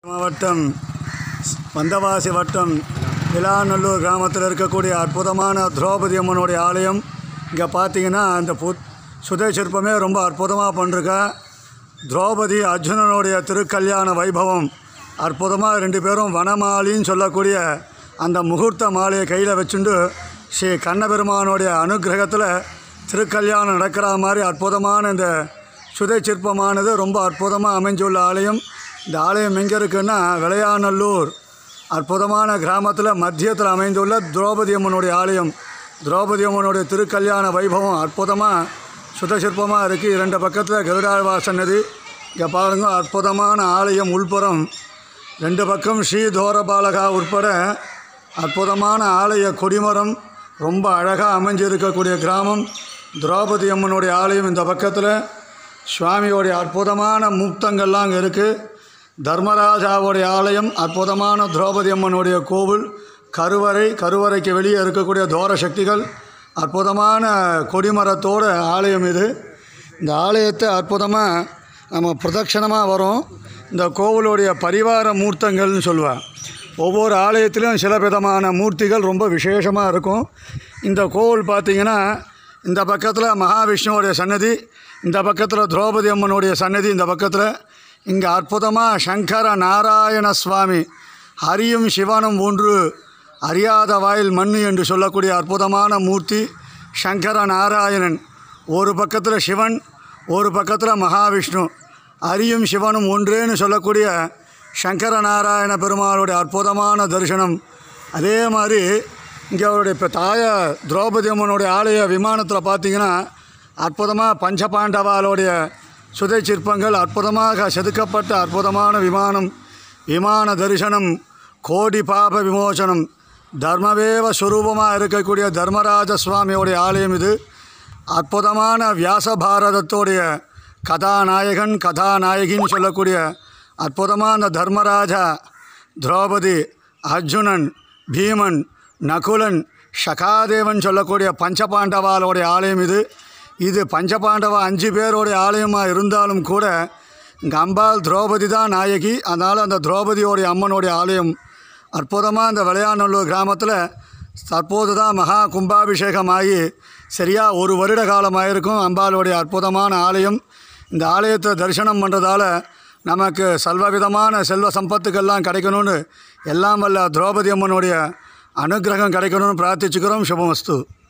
மாவட்டம் வந்தவாசி வட்டம் விலாநல்லூர் கிராமத்தில் இருக்கக்கூடிய அற்புதமான திரௌபதி அம்மனுடைய ஆலயம் இங்கே பார்த்தீங்கன்னா அந்த பு சுதை சிற்பமே ரொம்ப அற்புதமாக பண்ணிருக்கா திரௌபதி அர்ஜுனனுடைய திருக்கல்யாண வைபவம் அற்புதமாக ரெண்டு பேரும் வனமாலின்னு சொல்லக்கூடிய அந்த முகூர்த்த மாலையை கையில் வச்சுண்டு ஸ்ரீ கண்ணபெருமானுடைய அனுகிரகத்தில் திருக்கல்யாணம் நடக்கிற மாதிரி அற்புதமான இந்த சுதை சிற்பமானது ரொம்ப அற்புதமாக அமைஞ்சுள்ள ஆலயம் இந்த ஆலயம் எங்கே இருக்குன்னா விளையாநல்லூர் அற்புதமான கிராமத்தில் மத்தியத்தில் அமைந்துள்ள திரௌபதி அம்மனுடைய ஆலயம் திரௌபதி அம்மனுடைய திருக்கல்யாண வைபவம் அற்புதமாக சுத சிற்பமாக இருக்குது இரண்டு பக்கத்தில் கருடாழ்வார் சன்னதி இங்கே பாருங்க அற்புதமான ஆலயம் உள்புறம் ரெண்டு பக்கம் ஸ்ரீதோரபாலகா உட்பட அற்புதமான ஆலய கொடிமரம் ரொம்ப அழகாக அமைஞ்சிருக்கக்கூடிய கிராமம் திரௌபதி அம்மனுடைய ஆலயம் இந்த பக்கத்தில் சுவாமியோடைய அற்புதமான மூர்த்தங்கள்லாம் அங்கே இருக்குது தர்மராஜாவுடைய ஆலயம் அற்புதமான திரௌபதி அம்மனுடைய கோவில் கருவறை கருவறைக்கு வெளியே இருக்கக்கூடிய தோர சக்திகள் அற்புதமான கொடிமரத்தோட ஆலயம் இது இந்த ஆலயத்தை அற்புதமாக நம்ம பிரதட்சணமாக வரும் இந்த கோவிலுடைய பரிவார மூர்த்தங்கள்னு சொல்லுவாள் ஒவ்வொரு ஆலயத்திலும் சில விதமான மூர்த்திகள் ரொம்ப விசேஷமாக இருக்கும் இந்த கோவில் பார்த்திங்கன்னா இந்த பக்கத்தில் மகாவிஷ்ணுவோடைய சன்னதி இந்த பக்கத்தில் திரௌபதி அம்மனுடைய சன்னதி இந்த பக்கத்தில் இங்கே அற்புதமாக சங்கர நாராயண சுவாமி ஹரியும் சிவனும் ஒன்று அறியாத வாயில் மண் என்று சொல்லக்கூடிய அற்புதமான மூர்த்தி சங்கர நாராயணன் ஒரு பக்கத்தில் சிவன் ஒரு பக்கத்தில் மகாவிஷ்ணு ஹரியும் சிவனும் ஒன்றேன்னு சொல்லக்கூடிய சங்கர நாராயண பெருமாளுடைய அற்புதமான தரிசனம் அதே மாதிரி இங்கே அவருடைய இப்போ தாய திரௌபதி அம்மனுடைய ஆலய விமானத்தில் பார்த்தீங்கன்னா அற்புதமாக பஞ்சபாண்டவாளுடைய சுதை சிற்பங்கள் அற்புதமாக செதுக்கப்பட்ட அற்புதமான விமானம் விமான தரிசனம் கோடி பாப விமோசனம் தர்மவேவ சுரூபமாக இருக்கக்கூடிய தர்மராஜ சுவாமியோடைய ஆலயம் இது அற்புதமான வியாச பாரதத்தோடைய கதாநாயகன் கதாநாயகின்னு சொல்லக்கூடிய அற்புதமான அந்த தர்மராஜா திரௌபதி அர்ஜுனன் பீமன் நகுலன் சகாதேவன் சொல்லக்கூடிய பஞ்சபாண்டவாலோடைய ஆலயம் இது இது பஞ்சபாண்டவா அஞ்சு பேரோடைய ஆலயமாக இருந்தாலும் கூட இங்கே அம்பாள் திரௌபதி தான் நாயகி அதனால் அந்த திரௌபதியோடைய அம்மனுடைய ஆலயம் அற்புதமாக இந்த விளையாநல்லூர் கிராமத்தில் தற்போது தான் மகா கும்பாபிஷேகம் ஆகி சரியாக ஒரு வருட காலமாக இருக்கும் அம்பாளுடைய அற்புதமான ஆலயம் இந்த ஆலயத்தை தரிசனம் பண்ணுறதால நமக்கு சல்வவிதமான செல்வ சம்பத்துக்கெல்லாம் கிடைக்கணும்னு எல்லாம் வல்ல திரௌபதி அம்மனுடைய அனுகிரகம் கிடைக்கணும்னு பிரார்த்திச்சுக்கிறோம் சுபமஸ்து